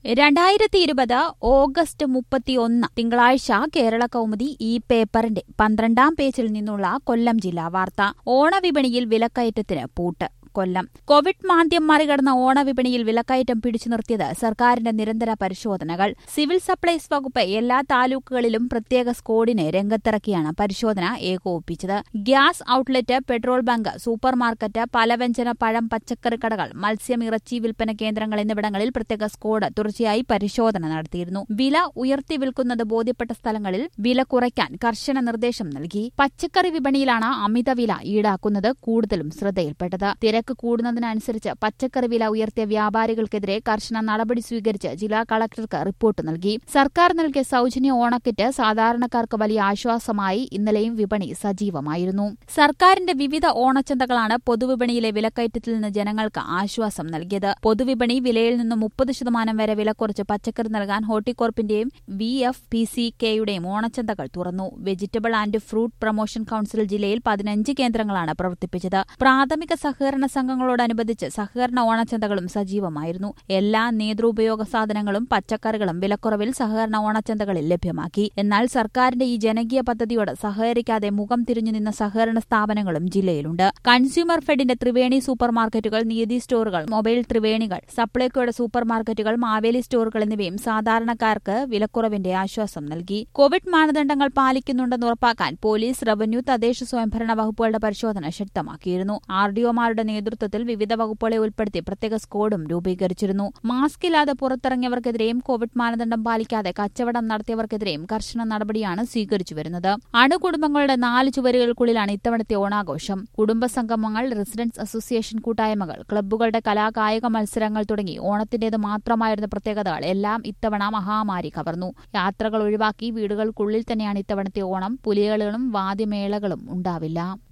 രണ്ടായിരത്തി ഇരുപത് ഓഗസ്റ്റ് മുപ്പത്തിയൊന്ന് തിങ്കളാഴ്ച കേരള കൗമുദി ഈ പേപ്പറിന്റെ പന്ത്രണ്ടാം പേജിൽ നിന്നുള്ള കൊല്ലം ജില്ലാ വാർത്ത ഓണവിപണിയിൽ വിലക്കയറ്റത്തിന് പൂട്ട് കൊല്ലം കോവിഡ് മാന്ദ്യം മറികടന്ന ഓണവിപണിയിൽ വിലക്കയറ്റം പിടിച്ചു നിർത്തിയത് സർക്കാരിന്റെ നിരന്തര പരിശോധനകൾ സിവിൽ സപ്ലൈസ് വകുപ്പ് എല്ലാ താലൂക്കുകളിലും പ്രത്യേക സ്ക്വാഡിനെ രംഗത്തിറക്കിയാണ് പരിശോധന ഏകോപിപ്പിച്ചത് gas outlet petrol bunk supermarket പലവ്യഞ്ജന പഴം പച്ചക്കറി കടകൾ മത്സ്യം ഇറച്ചി വിൽപ്പന കേന്ദ്രങ്ങൾ എന്നിവിടങ്ങളിൽ പ്രത്യേക സ്ക്വാഡ് തുടർച്ചയായി പരിശോധന നടത്തിയിരുന്നു വില ഉയർത്തി വിൽക്കുന്നത് ബോധ്യപ്പെട്ട സ്ഥലങ്ങളിൽ വില കുറയ്ക്കാൻ കർശന നിർദ്ദേശം നൽകി പച്ചക്കറി വിപണിയിലാണ് അമിത വില ഈടാക്കുന്നത് കൂടുതലും ശ്രദ്ധയിൽപ്പെട്ടത് തിരക്ക് കൂടുന്നതിനനുസരിച്ച് പച്ചക്കറി വില ഉയർത്തിയ വ്യാപാരികൾക്കെതിരെ കർശന നടപടി സ്വീകരിച്ച് ജില്ലാ കളക്ടർക്ക് റിപ്പോർട്ട് നൽകി സർക്കാർ നൽകിയ സൌജന്യ ഓണക്കിറ്റ് സാധാരണക്കാർക്ക് വലിയ ആശ്വാസമായി ഇന്നലെയും വിപണി സജീവമായിരുന്നു സർക്കാരിന്റെ വിവിധ ഓണച്ചന്തകളാണ് പൊതുവിപണിയിലെ വിലക്കയറ്റത്തിൽ നിന്ന് ജനങ്ങൾക്ക് ആശ്വാസം നൽകിയത് പൊതുവിപണി വിലയിൽ നിന്ന് മുപ്പത് ശതമാനം വരെ വില കുറച്ച് പച്ചക്കറി നൽകാൻ ഹോർട്ടികോർപ്പിന്റെയും വി എഫ് പി സി കെയുടെയും ഓണച്ചന്തകൾ തുറന്നു vegetable and fruit promotion council ജില്ലയിൽ പതിനഞ്ച് കേന്ദ്രങ്ങളാണ് പ്രവർത്തിപ്പിച്ചത് പ്രാഥമിക സഹകരണ സംഘങ്ങളോടനുബന്ധിച്ച് സഹകരണ ഓണച്ചന്തകളും സജീവമായിരുന്നു എല്ലാ നേതൃപയോഗ സാധനങ്ങളും പച്ചക്കറികളും വിലക്കുറവിൽ സഹകരണ ഓണച്ചന്തകളിൽ ലഭ്യമാക്കി എന്നാൽ സർക്കാരിന്റെ ഈ ജനകീയ പദ്ധതിയോട് സഹകരിക്കാതെ മുഖം തിരിഞ്ഞു നിന്ന സഹകരണ സ്ഥാപനങ്ങളും ജില്ലയിലുണ്ട് കൺസ്യൂമർ ഫെഡിന്റെ ത്രിവേണി സൂപ്പർ മാർക്കറ്റുകൾ നീതി സ്റ്റോറുകൾ മൊബൈൽ ത്രിവേണികൾ സപ്ലൈകോയുടെ സൂപ്പർ മാർക്കറ്റുകൾ മാവേലി സ്റ്റോറുകൾ എന്നിവയും സാധാരണക്കാർക്ക് വിലക്കുറവിന്റെ ആശ്വാസം നൽകി കോവിഡ് മാനദണ്ഡങ്ങൾ പാലിക്കുന്നുണ്ടെന്ന് ഉറപ്പാക്കാൻ പോലീസ് റവന്യൂ തദ്ദേശ സ്വയംഭരണ വകുപ്പുകളുടെ പരിശോധന ശക്തമാക്കിയിരുന്നു ആർ ഡിഒമാരുടെ നേതൃത്വത്തിൽ വിവിധ വകുപ്പുകളെ ഉൾപ്പെടുത്തി പ്രത്യേക സ്ക്വാഡും രൂപീകരിച്ചിരുന്നു മാസ്ക് ഇല്ലാതെ പുറത്തിറങ്ങിയവർക്കെതിരെയും കോവിഡ് മാനദണ്ഡം പാലിക്കാതെ കച്ചവടം നടത്തിയവർക്കെതിരെയും കർശന നടപടിയാണ് സ്വീകരിച്ചു വരുന്നത് അണുകുടുംബങ്ങളുടെ നാല് ചുവരുകൾക്കുള്ളിലാണ് ഇത്തവണത്തെ ഓണാഘോഷം കുടുംബ സംഗമങ്ങൾ റെസിഡൻസ് അസോസിയേഷൻ കൂട്ടായ്മകൾ ക്ലബ്ബുകളുടെ കലാകായിക മത്സരങ്ങൾ തുടങ്ങി ഓണത്തിന്റേത് മാത്രമായിരുന്ന പ്രത്യേകതകൾ എല്ലാം ഇത്തവണ മഹാമാരി കവർന്നു യാത്രകൾ ഒഴിവാക്കി വീടുകൾക്കുള്ളിൽ തന്നെയാണ് ഇത്തവണത്തെ ഓണം പുലികളുകളും വാദ്യമേളകളും ഉണ്ടാവില്ല